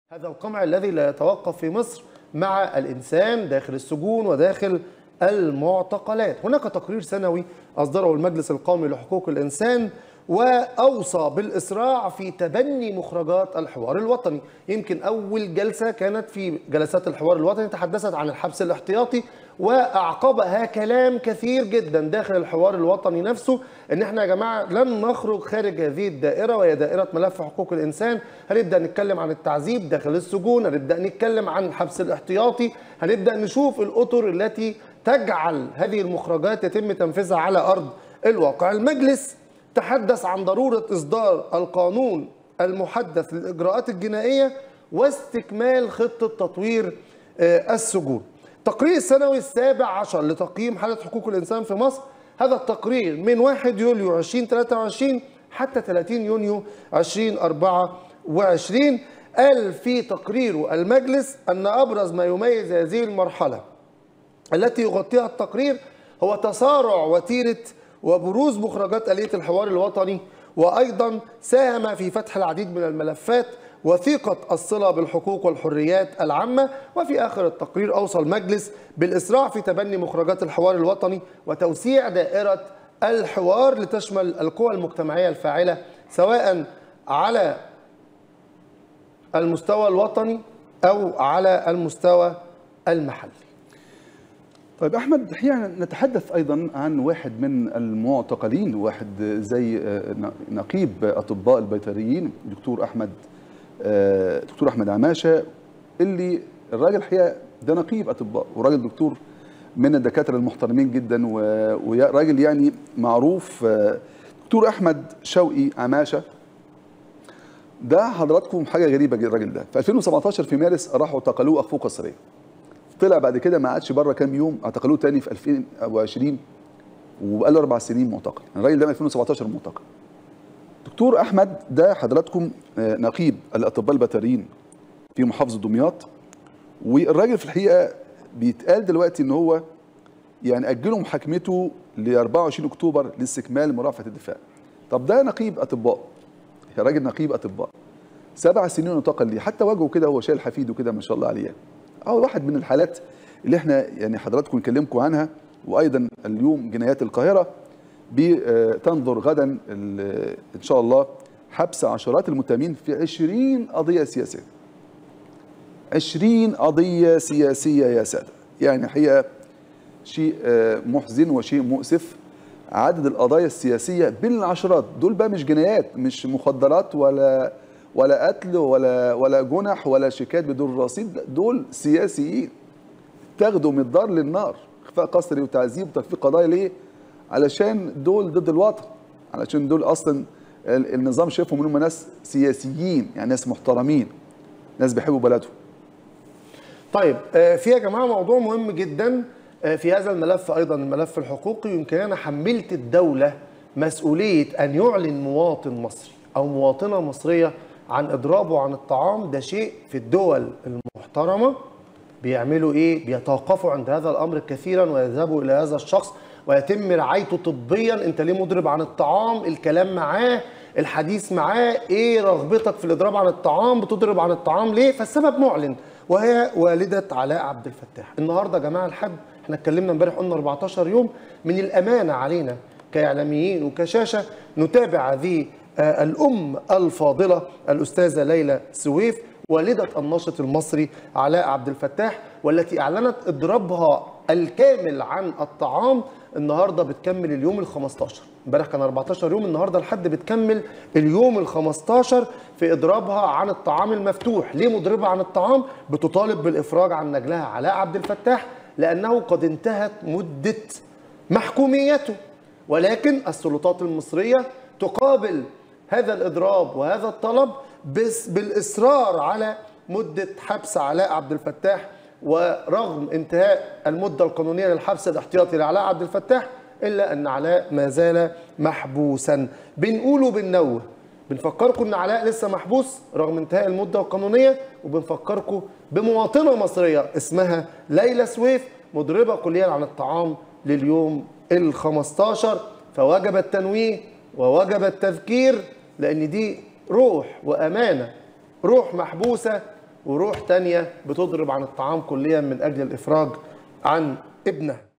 هذا القمع الذي لا يتوقف في مصر مع الإنسان داخل السجون وداخل المعتقلات هناك تقرير سنوي أصدره المجلس القومي لحقوق الإنسان وأوصى بالإسراع في تبني مخرجات الحوار الوطني يمكن أول جلسة كانت في جلسات الحوار الوطني تحدثت عن الحبس الاحتياطي وأعقبها كلام كثير جدا داخل الحوار الوطني نفسه ان احنا يا جماعه لن نخرج خارج هذه الدائره وهي دائره ملف حقوق الانسان هنبدا نتكلم عن التعذيب داخل السجون هنبدا نتكلم عن الحبس الاحتياطي هنبدا نشوف الاطر التي تجعل هذه المخرجات يتم تنفيذها على ارض الواقع المجلس تحدث عن ضروره اصدار القانون المحدث للاجراءات الجنائيه واستكمال خطه تطوير السجون التقرير السنوي السابع عشر لتقييم حالة حقوق الإنسان في مصر هذا التقرير من 1 يوليو 2023 حتى 30 يونيو 2024 قال في تقريره المجلس أن أبرز ما يميز هذه المرحلة التي يغطيها التقرير هو تسارع وتيرة وبروز مخرجات آلية الحوار الوطني وأيضا ساهم في فتح العديد من الملفات وثيقة الصلة بالحقوق والحريات العامة وفي آخر التقرير أوصى المجلس بالإسراع في تبني مخرجات الحوار الوطني وتوسيع دائرة الحوار لتشمل القوى المجتمعية الفاعلة سواء على المستوى الوطني أو على المستوى المحلي طيب احمد الحقيقه نتحدث ايضا عن واحد من المعتقلين واحد زي نقيب اطباء البيطريين دكتور احمد دكتور احمد عماشه اللي الراجل الحقيقه ده نقيب اطباء وراجل دكتور من الدكاتره المحترمين جدا وراجل يعني معروف دكتور احمد شوقي عماشه ده حضراتكم حاجه غريبه جدا الراجل ده في 2017 في مارس راحوا اعتقلوه اخفوه قصريه طلع بعد كده ما قعدش بره كام يوم اعتقلوه تاني في 2020 وبقى له اربع سنين معتقل الراجل ده من 2017 معتقل دكتور احمد ده حضراتكم نقيب الاطباء البيطريين في محافظه دمياط والراجل في الحقيقه بيتقال دلوقتي ان هو يعني اجلوا محاكمته ل 24 اكتوبر لاستكمال مرافعه الدفاع طب ده نقيب اطباء يا راجل نقيب اطباء سبع سنين انتقل ليه حتى وجهه كده هو شايل حفيده كده ما شاء الله عليه اه واحد من الحالات اللي احنا يعني حضراتكم نكلمكم عنها وايضا اليوم جنايات القاهره بتنظر غدا ان شاء الله حبس عشرات المتهمين في 20 قضيه سياسيه 20 قضيه سياسيه يا ساده يعني حقيقه شيء محزن وشيء مؤسف عدد القضايا السياسيه بالعشرات دول بقى مش جنايات مش مخدرات ولا ولا قتل ولا ولا جنح ولا شيكات بدون رصيد دول سياسيين تاخدوا من الدار للنار اخفاء قسري وتعذيب وتخفيف قضايا ليه؟ علشان دول ضد الوطن علشان دول اصلا النظام شايفهم انهم ناس سياسيين يعني ناس محترمين ناس بيحبوا بلدهم طيب في يا جماعه موضوع مهم جدا في هذا الملف ايضا الملف الحقوقي يمكن انا حملت الدوله مسؤوليه ان يعلن مواطن مصري او مواطنه مصريه عن اضرابه عن الطعام ده شيء في الدول المحترمه بيعملوا ايه بيتوقفوا عند هذا الامر كثيرا ويذهبوا الى هذا الشخص ويتم رعايته طبيا انت ليه مضرب عن الطعام الكلام معاه الحديث معاه ايه رغبتك في الاضراب عن الطعام بتضرب عن الطعام ليه فالسبب معلن وهي والده علاء عبد الفتاح النهارده يا جماعه الحاج احنا اتكلمنا امبارح قلنا 14 يوم من الامانه علينا كاعلاميين وكشاشه نتابع هذه الام الفاضله الاستاذه ليلى سويف والده الناشط المصري علاء عبد الفتاح والتي اعلنت اضرابها الكامل عن الطعام النهارده بتكمل اليوم ال 15 امبارح كان 14 يوم النهارده لحد بتكمل اليوم ال 15 في اضرابها عن الطعام المفتوح ليه مضربه عن الطعام بتطالب بالافراج عن نجلها علاء عبد الفتاح لانه قد انتهت مده محكوميته ولكن السلطات المصريه تقابل هذا الاضراب وهذا الطلب بس بالاصرار على مده حبس علاء عبد الفتاح ورغم انتهاء المده القانونيه للحبس الاحتياطي لعلاء عبد الفتاح الا ان علاء ما زال محبوسا بنقول وبننوه بنفكركم ان علاء لسه محبوس رغم انتهاء المده القانونيه وبنفكركم بمواطنه مصريه اسمها ليلى سويف مضربه كليا عن الطعام لليوم ال 15 فوجب التنويه ووجب التذكير لان دي روح وامانه روح محبوسه وروح تانية بتضرب عن الطعام كليا من أجل الإفراج عن ابنها